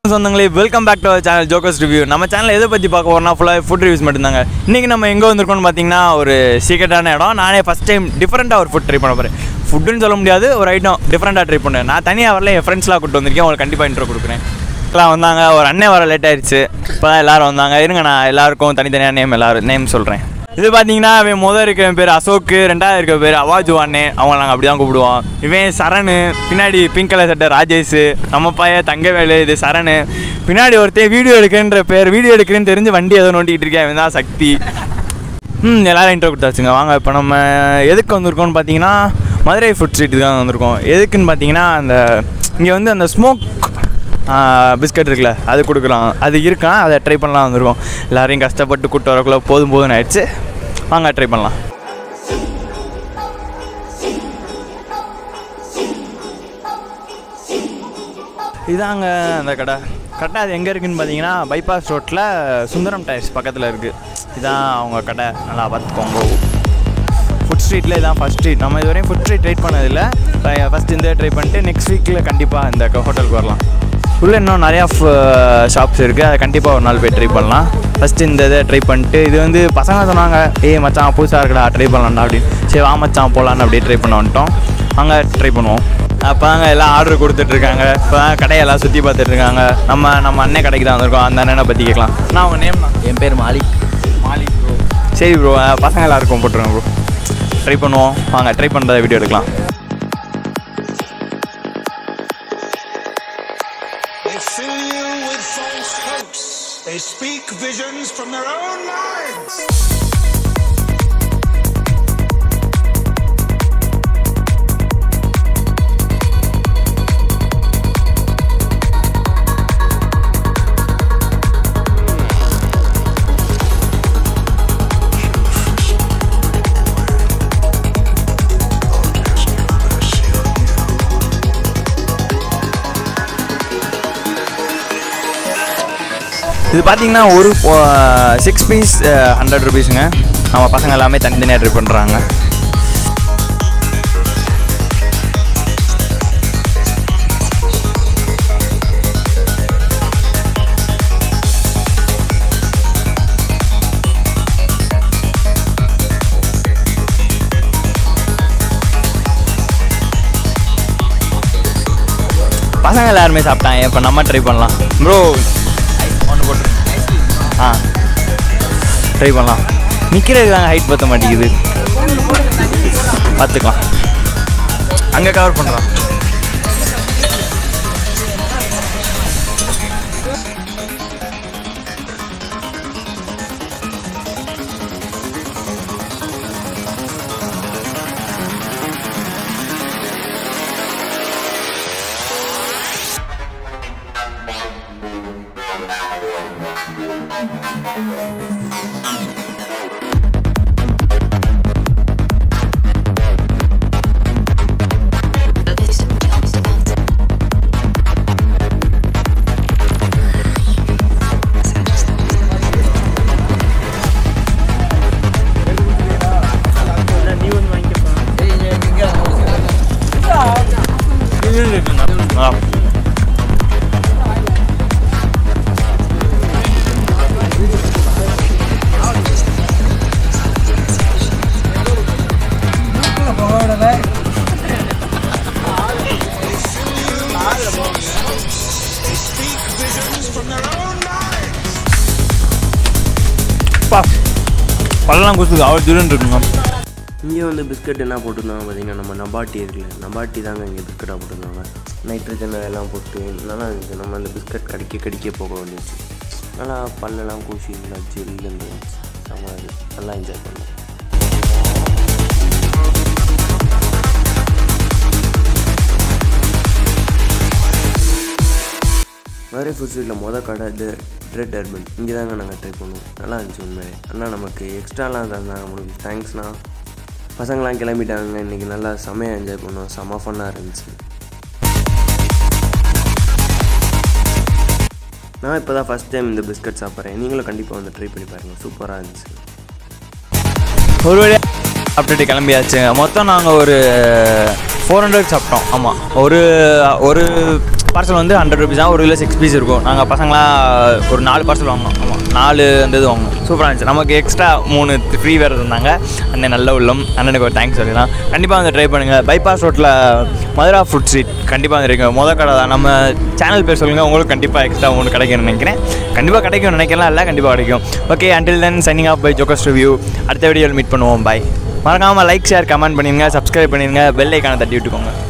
சொந்தங்களே welcome back to channel Jokers Review நம்ம channel எதை பற்றி பார்க்க போறோம்னா ஃபுல்லாக ஃபுட் ரிவ்யூஸ் மட்டும்தாங்க இன்றைக்கி நம்ம எங்கே வந்திருக்கோம்னு பார்த்தீங்கன்னா ஒரு சீக்கிரட்டான இடம் நானே ஃபஸ்ட் டைம் டிஃப்ரெண்ட்டாக ஒரு ஃபுட் ட்ரை பண்ண போகிறேன் ஃபுட்டுன்னு சொல்ல முடியாது ஒரு ஐட்டம் டிஃப்ரெண்ட்டாக ட்ரை பண்ணேன் நான் தனியாக வரல என் ஃப்ரெண்ட்ஸ்லாம் கூப்பிட்டு வந்திருக்கேன் உங்களுக்கு கண்டிப்பாக இன்ட்ரோ கொடுக்குறேன் எல்லாம் வந்தாங்க ஒரு அண்ணன் வர லேட் ஆயிடுச்சு இப்போ தான் எல்லோரும் வந்தாங்க இருங்க நான் எல்லாருக்கும் தனித்தனியாக நேம் எல்லாரும் நேம் சொல்கிறேன் இது பார்த்தீங்கன்னா இவன் முதல் இருக்கிற பேர் அசோக்கு ரெண்டாவது இருக்கிற பேர் அவாஜு அண்ணே அவங்க நாங்கள் அப்படி தான் கூப்பிடுவோம் இவன் சரணு பின்னாடி பிங்க் கலர் சட்டை ராஜேஷ் நம்ம பையன் தங்கவேலு இது சரணு பின்னாடி ஒருத்தன் வீடியோ எடுக்கிறேன்ற பேர் வீடியோ எடுக்கிறேன்னு தெரிஞ்சு வண்டி ஏதோ நோண்டிக்கிட்டு இருக்கேன் இவன் தான் சக்தி ம் எல்லாரும் இன்ட்ரோ கொடுத்தாச்சுங்க வாங்க இப்போ நம்ம எதுக்கு வந்திருக்கோம்னு பார்த்தீங்கன்னா மதுரை ஃபுட் ஸ்ட்ரீட்டுக்கு தான் வந்திருக்கோம் எதுக்குன்னு பார்த்தீங்கன்னா அந்த இங்கே வந்து அந்த ஸ்மோக் பிஸ்கட் இருக்குல்ல அது கொடுக்குறோம் அது இருக்கான் அதை ட்ரை பண்ணலாம் வந்திருக்கோம் எல்லாரையும் கஷ்டப்பட்டு கூட்டு வரக்குள்ள போதும் போதும்னு ஆயிடுச்சு வாங்க ட்ரை பண்ணலாம் இதாங்க அந்த கடை கரெக்டாக அது எங்கே இருக்குன்னு பார்த்தீங்கன்னா பைபாஸ் ரோட்டில் சுந்தரம் டயர்ஸ் பக்கத்தில் இருக்குது இதான் அவங்க கடை நல்லா பார்த்துக்கோங்க ஃபுட் ஸ்ட்ரீட்டில் இதான் ஃபஸ்ட் ஸ்ட்ரீட் நம்ம இதுவரையும் ஃபுட் ஸ்ட்ரீட் ட்ரை பண்ணதில்லை ஃபஸ்ட் இந்த ட்ரை பண்ணிட்டு நெக்ஸ்ட் வீக்கில் கண்டிப்பாக இந்த ஹோட்டலுக்கு வரலாம் உள்ளே இன்னும் நிறையா ஷாப்ஸ் இருக்குது அதை கண்டிப்பாக ஒரு நாள் போய் ட்ரை பண்ணலாம் ஃபஸ்ட்டு இந்த இதை ட்ரை பண்ணிட்டு இது வந்து பசங்க சொன்னாங்க ஏய் மச்சான் புதுசாக இருக்குடா ட்ரை பண்ணலாம்டா அப்படின்னு சரி வா மச்சான் போகலான்னு அப்படியே ட்ரை பண்ண வந்துட்டோம் அங்கே ட்ரை பண்ணுவோம் அப்போ தாங்க எல்லாம் ஆர்டர் கொடுத்துட்ருக்காங்க இப்போ தான் கடையெல்லாம் சுற்றி பார்த்துட்டு இருக்காங்க நம்ம நம்ம அண்ணன் கடைக்கு தான் வந்திருக்கோம் அந்த அண்ணனை பற்றி கேட்கலாம் நான் அவங்க நேம் என் பேர் மாலிக் மாலிக் ப்ரோ சரி ப்ரோ பசங்க எல்லாருக்கும் போட்டுருங்க ப்ரோ ட்ரை பண்ணுவோம் வாங்க ட்ரை பண்ணுறத வீடியோ எடுக்கலாம் They fill you with false hopes. They speak visions from their own minds. இது பார்த்தீங்கன்னா ஒரு சிக்ஸ் பீஸ் ஹண்ட்ரட் ருபீஸுங்க நம்ம பசங்க எல்லாமே தனித்தனியாக ட்ரை பண்ணுறாங்க பசங்க எல்லாருமே சாப்பிட்டாங்க இப்போ நம்ம ட்ரை பண்ணலாம் ப்ரோ ஒன்று போட்டுருங்க ஆ ட்ரை பண்ணலாம் நிற்கிறதுக்கு தாங்க ஹைட் பற்ற மாட்டேங்குது பார்த்துக்கலாம் அங்கே கவர் பண்ணுறோம் ஆ They speak visions from their own minds. பா பல்லெல்லாம் குசுது அவ்வளோ தூரம் இருக்குங்க இங்கே வந்து பிஸ்கட் என்ன போட்டிருந்தாங்க பார்த்தீங்கன்னா நம்ம நபாட்டி இருக்குல்ல நபாட்டி தாங்க இங்கே பிஸ்கட்டாக போட்டிருந்தாங்க நைட்ரஜன் எல்லாம் போட்டு நல்லா இருந்துச்சு நம்ம அந்த பிஸ்கட் கடிக்க கடிக்க போக வந்துச்சு நல்லா பல்லெல்லாம் கூசி நல்லா ஜெல்லு இருந்துச்சு செம்ம இது நல்லா என்ஜாய் பண்ணோம் மதுரை ஃபுட் ஸ்ட்ரீட்டில் மொதல் கடை இது ரெட் அர்பன் இங்கே தாங்க நாங்கள் ட்ரை பண்ணுவோம் நல்லா இருந்துச்சு உண்மையே அண்ணா நமக்கு எக்ஸ்ட்ராலாம் தந்தாங்க உங்களுக்கு தேங்க்ஸ்ண்ணா பசங்களாம் கிளம்பிட்டாங்க இன்றைக்கி நல்லா செமையாக என்ஜாய் பண்ணோம் செம்ம ஃபன்னாக இருந்துச்சு நான் இப்போ தான் ஃபஸ்ட் டைம் இந்த பிஸ்கட் சாப்பிட்றேன் நீங்களும் கண்டிப்பாக வந்து ட்ரை பண்ணி பாருங்கள் சூப்பராக இருந்துச்சு ஒரு வழியாக சாப்பிட்டுட்டு கிளம்பியாச்சு மொத்தம் நாங்கள் ஒரு ஃபோர் ஹண்ட்ரட் சாப்பிட்டோம் ஆமாம் ஒரு ஒரு பார்சல் வந்து ஹண்ட்ரட் ருபீஸ் தான் ஒரு கிலோ சிக்ஸ் பீஸ் இருக்கும் நாங்கள் பசங்களாம் ஒரு நாலு பார்சல் வாங்கினோம் ஆமாம் நாலு அந்த இது வாங்கினோம் சூப்பராக இருந்துச்சு நமக்கு எக்ஸ்ட்ரா மூணு ஃப்ரீ வேறு இருந்தாங்க அண்ணன் நல்ல உள்ளம் அண்ணனுக்கு ஒரு தேங்க்ஸ் சொல்லிடலாம் கண்டிப்பாக வந்து ட்ரை பண்ணுங்கள் பைபாஸ் ரோட்டில் மதுரா ஃபுட் ஸ்ட்ரீட் கண்டிப்பாக வந்து இருக்கீங்க மொதல் கடை தான் நம்ம சேனல் பேர் சொல்லுங்கள் உங்களுக்கு கண்டிப்பாக எக்ஸ்ட்ரா ஒன்று கிடைக்கும்னு நினைக்கிறேன் கண்டிப்பாக கிடைக்கும் நினைக்கலாம் இல்லை கண்டிப்பாக கிடைக்கும் okay until then signing off by Jokers Review அடுத்த வீடியோவில் மீட் பண்ணுவோம் பாய் மறக்காமல் லைக் ஷேர் கமெண்ட் பண்ணிடுங்க சப்ஸ்கிரைப் பண்ணிடுங்க பெல் ஐக்கானை தட்டி விட்டுக்கோங்க